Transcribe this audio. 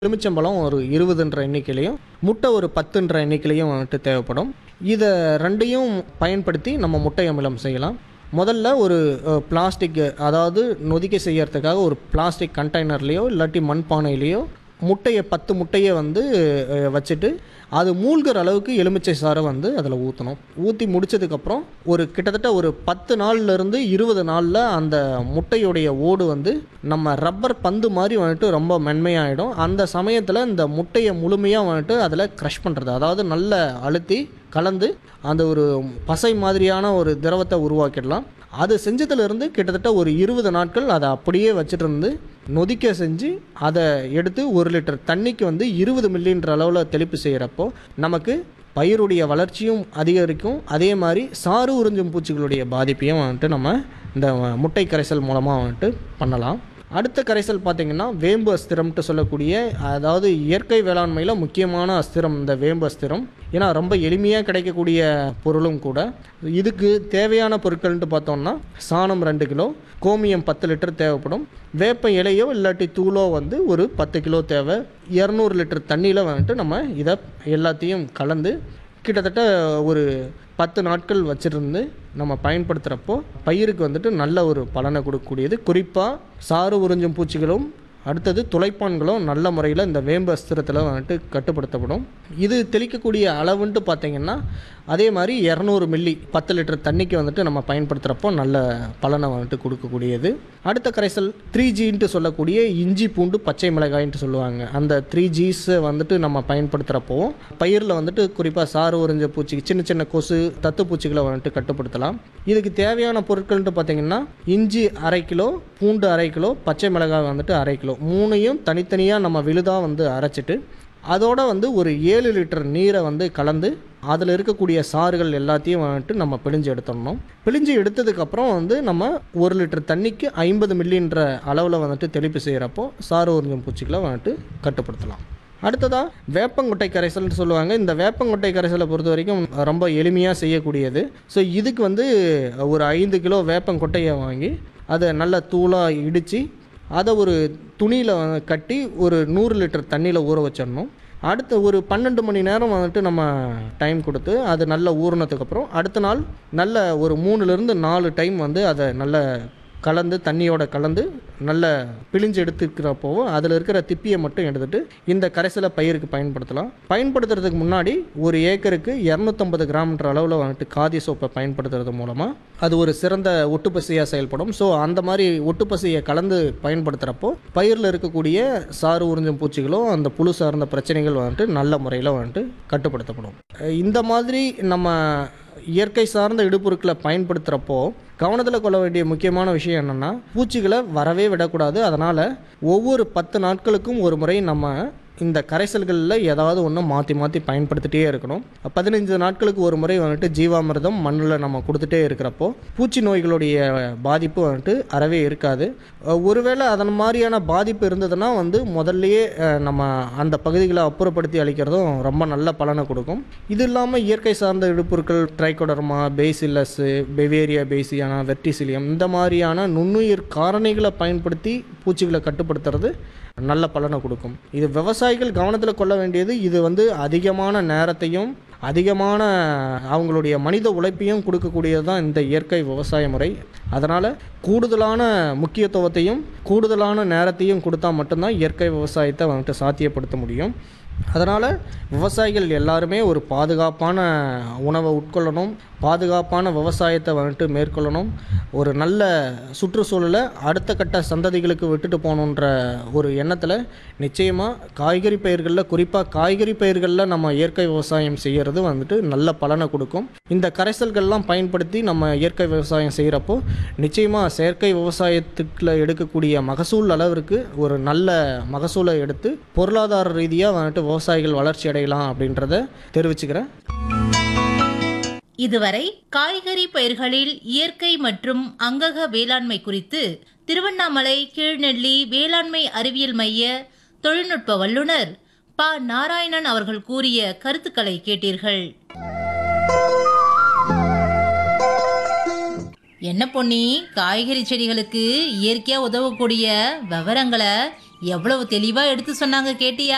எலுமிச்சம்பழம் ஒரு இருபதுன்ற எண்ணிக்கையிலையும் முட்டை ஒரு பத்துன்ற எண்ணிக்கையிலையும் வந்துட்டு தேவைப்படும் இதை ரெண்டையும் பயன்படுத்தி நம்ம முட்டை அமிலம் செய்யலாம் முதல்ல ஒரு பிளாஸ்டிக் அதாவது நொதிக்க செய்யறதுக்காக ஒரு பிளாஸ்டிக் கண்டெய்னர்லேயோ இல்லாட்டி மண்பானையிலையோ முட்டையை பத்து முட்டையை வந்து அஹ், வச்சுட்டு அது மூழ்கிற அளவுக்கு எலுமிச்சை சாறை வந்து அதில் ஊற்றணும் ஊற்றி முடிச்சதுக்கப்புறம் ஒரு கிட்டத்தட்ட ஒரு பத்து நாள்லேருந்து இருபது நாளில் அந்த முட்டையுடைய ஓடு வந்து நம்ம ரப்பர் பந்து மாதிரி வந்துட்டு ரொம்ப மென்மையாயிடும் அந்த சமயத்தில் இந்த முட்டையை முழுமையாக வந்துட்டு அதில் க்ரஷ் பண்ணுறது அதாவது நல்ல அழுத்தி கலந்து அந்த ஒரு பசை மாதிரியான ஒரு திரவத்தை உருவாக்கிடலாம் அது செஞ்சதுலேருந்து கிட்டத்தட்ட ஒரு இருபது நாட்கள் அதை அப்படியே வச்சுட்டு இருந்து நொதிக்க செஞ்சு அதை எடுத்து ஒரு லிட்டர் தண்ணிக்கு வந்து இருபது மில்லின்ற அளவில் தெளிப்பு செய்கிறப்போ நமக்கு பயிருடைய வளர்ச்சியும் அதிகரிக்கும் அதே மாதிரி சாறு உறிஞ்சும் பூச்சிகளுடைய பாதிப்பையும் வந்துட்டு நம்ம இந்த முட்டை கரைசல் மூலமாக வந்துட்டு பண்ணலாம் அடுத்த கரைசல் பார்த்திங்கன்னா வேம்பு அஸ்திரம்ட்டு சொல்லக்கூடிய அதாவது இயற்கை வேளாண்மையில் முக்கியமான அஸ்திரம் இந்த வேம்பு அஸ்திரம் ஏன்னா ரொம்ப எளிமையாக கிடைக்கக்கூடிய பொருளும் கூட இதுக்கு தேவையான பொருட்கள்ன்ட்டு பார்த்தோம்னா சாணம் ரெண்டு கிலோ கோமியம் பத்து லிட்டர் தேவைப்படும் வேப்ப இலையோ இல்லாட்டி தூளோ வந்து ஒரு பத்து கிலோ தேவை இரநூறு லிட்டர் தண்ணியில் வந்துட்டு நம்ம இதை எல்லாத்தையும் கலந்து கிட்டத்தட்ட ஒரு பத்து நாட்கள் வச்சிருந்து நம்ம பயன்படுத்துகிறப்போ பயிருக்கு வந்துட்டு நல்ல ஒரு பலனை கொடுக்கக்கூடியது குறிப்பாக சாறு உறிஞ்சும் பூச்சிகளும் அடுத்தது துளைப்பான்களும் நல்ல முறையில் இந்த வேம்பு அஸ்திரத்தில் வந்துட்டு கட்டுப்படுத்தப்படும் இது தெளிக்கக்கூடிய அளவுன்ட்டு பார்த்தீங்கன்னா அதே மாதிரி இரநூறு மில்லி பத்து லிட்டர் தண்ணிக்கு வந்துட்டு நம்ம பயன்படுத்துகிறப்போ நல்ல பலனை வந்துட்டு கொடுக்கக்கூடியது அடுத்த கரைசல் த்ரீ ஜின்ட்டு சொல்லக்கூடிய இஞ்சி பூண்டு பச்சை மிளகாய்ன்ட்டு சொல்லுவாங்க அந்த த்ரீ ஜீஸை வந்துட்டு நம்ம பயன்படுத்துகிறப்போ பயிரில் வந்துட்டு குறிப்பாக சாறு உறிஞ்ச பூச்சி சின்ன சின்ன கொசு தத்து பூச்சிகளை வந்துட்டு கட்டுப்படுத்தலாம் இதுக்கு தேவையான பொருட்கள்ன்ட்டு பார்த்தீங்கன்னா இஞ்சி அரை கிலோ பூண்டு அரை கிலோ பச்சை மிளகாய் வந்துட்டு அரை கிலோ மூணையும் தனித்தனியாக நம்ம விழுதாக வந்து அரைச்சிட்டு அதோட வந்து ஒரு ஏழு லிட்டர் நீரை வந்து கலந்து அதில் இருக்கக்கூடிய சாறுகள் எல்லாத்தையும் வந்துட்டு நம்ம பிழிஞ்சு எடுத்துடணும் பிழிஞ்சு எடுத்ததுக்கப்புறம் வந்து நம்ம ஒரு லிட்டர் தண்ணிக்கு ஐம்பது மில்லின்ற அளவில் வந்துட்டு தெளிப்பு செய்கிறப்போ சாறு உறிஞ்சும் பூச்சிகளை வந்துட்டு கட்டுப்படுத்தலாம் அடுத்ததாக வேப்பங்கொட்டை கரைசல்னு சொல்லுவாங்க இந்த வேப்பங்கொட்டை கரைசலை பொறுத்த வரைக்கும் ரொம்ப எளிமையாக செய்யக்கூடியது ஸோ இதுக்கு வந்து ஒரு ஐந்து கிலோ வேப்பங்கொட்டையை வாங்கி அதை நல்லா தூளாக இடித்து அதை ஒரு துணியில் கட்டி ஒரு நூறு லிட்டர் தண்ணியில் ஊற வச்சிடணும் அடுத்த ஒரு பன்னெண்டு மணி நேரம் வந்துட்டு நம்ம டைம் கொடுத்து அது நல்ல ஊறினதுக்கப்புறம் அடுத்த நாள் நல்ல ஒரு மூணுலேருந்து நாலு டைம் வந்து அதை நல்ல கலந்து தண்ணியோட கலந்து நல்ல பிழிஞ்சு எடுத்துக்கிறப்போ அதில் இருக்கிற திப்பியை மட்டும் எடுத்துட்டு இந்த கரைசலை பயிருக்கு பயன்படுத்தலாம் பயன்படுத்துறதுக்கு முன்னாடி ஒரு ஏக்கருக்கு இரநூத்தம்பது கிராம்ன்ற அளவில் வந்துட்டு காதி சோப்பை பயன்படுத்துறது மூலமாக அது ஒரு சிறந்த ஒட்டுப்பசியாக செயல்படும் ஸோ அந்த மாதிரி ஒட்டுப்பசியை கலந்து பயன்படுத்துகிறப்போ பயிரில் இருக்கக்கூடிய சாறு உறிஞ்சும் பூச்சிகளும் அந்த புழு சார்ந்த பிரச்சனைகள் வந்துட்டு நல்ல முறையில் வந்துட்டு கட்டுப்படுத்தப்படும் அஹ் இந்த மாதிரி நம்ம இயற்கை சார்ந்த இடுபொருட்களை பயன்படுத்துகிறப்போ கவனத்தில் கொள்ள வேண்டிய முக்கியமான விஷயம் என்னென்னா பூச்சிகளை வரவே விடக்கூடாது அதனால் ஒவ்வொரு பத்து நாட்களுக்கும் ஒரு முறை நம்ம இந்த கரைசல்களில் ஏதாவது ஒன்று மாற்றி மாற்றி பயன்படுத்திட்டே இருக்கணும் பதினஞ்சு நாட்களுக்கு ஒரு முறை வந்துட்டு ஜீவாமிர்தம் மண்ணில் நம்ம கொடுத்துட்டே இருக்கிறப்போ பூச்சி நோய்களுடைய பாதிப்பு வந்துட்டு அறவே இருக்காது அஹ் ஒருவேளை அதன் மாதிரியான பாதிப்பு இருந்ததுன்னா வந்து முதல்லயே அஹ், நம்ம அந்த பகுதிகளை அப்புறப்படுத்தி அளிக்கிறதும் ரொம்ப நல்ல பலனை கொடுக்கும் இது இல்லாமல் இயற்கை சார்ந்த இடுப்பொருட்கள் Trichoderma Bacillus Beauveria bassiana Verticillium இந்த மாதிரியான நுண்ணுயிர் காரணிகளை பயன்படுத்தி பூச்சிகளை கட்டுப்படுத்துறது நல்ல பலனை கொடுக்கும் இது விவசாயிகள் கவனத்தில் கொள்ள வேண்டியது இது வந்து அதிகமான நேரத்தையும் அதிகமான அவங்களுடைய மனித உழைப்பையும் கொடுக்கக்கூடியது தான் இந்த இயற்கை விவசாய முறை அதனால் கூடுதலான முக்கியத்துவத்தையும் கூடுதலான நேரத்தையும் கொடுத்தா மட்டும்தான் இயற்கை விவசாயத்தை வந்துட்டு சாத்தியப்படுத்த முடியும் அதனால் விவசாயிகள் எல்லாருமே ஒரு பாதுகாப்பான உணவை உட்கொள்ளணும் பாதுகாப்பான விவசாயத்தை வந்துட்டு மேற்கொள்ளணும் ஒரு நல்ல சுற்றுச்சூழலை அடுத்த கட்ட சந்ததிகளுக்கு விட்டுட்டு போகணுன்ற ஒரு எண்ணத்தில் நிச்சயமாக காய்கறி பயிர்களில் குறிப்பாக காய்கறி பயிர்களில் நம்ம இயற்கை விவசாயம் செய்கிறது வந்துட்டு நல்ல பலனை கொடுக்கும் இந்த கரைசல்கள்லாம் பயன்படுத்தி நம்ம இயற்கை விவசாயம் செய்கிறப்போ நிச்சயமாக செயற்கை விவசாயத்துக்குள்ள எடுக்கக்கூடிய மகசூல் அளவிற்கு ஒரு நல்ல மகசூலை எடுத்து பொருளாதார ரீதியாக வந்துட்டு விவசாயிகள் வளர்ச்சி அடையலாம் அப்படின்றத தெரிவிச்சுக்கிறேன் இதுவரை காய்கறி பயிர்களில் இயற்கை மற்றும் அங்கக வேளாண்மை குறித்து திருவண்ணாமலை கீழ்நெல்லி வேளாண்மை அறிவியல் மைய தொழில்நுட்ப வல்லுநர் ப நாராயணன் அவர்கள் கூறிய கருத்துக்களை கேட்டீர்கள் என்ன பொன்னி காய்கறி செடிகளுக்கு இயற்கையா உதவக்கூடிய விவரங்களை எவ்வளவு தெளிவா எடுத்து சொன்னாங்க கேட்டியா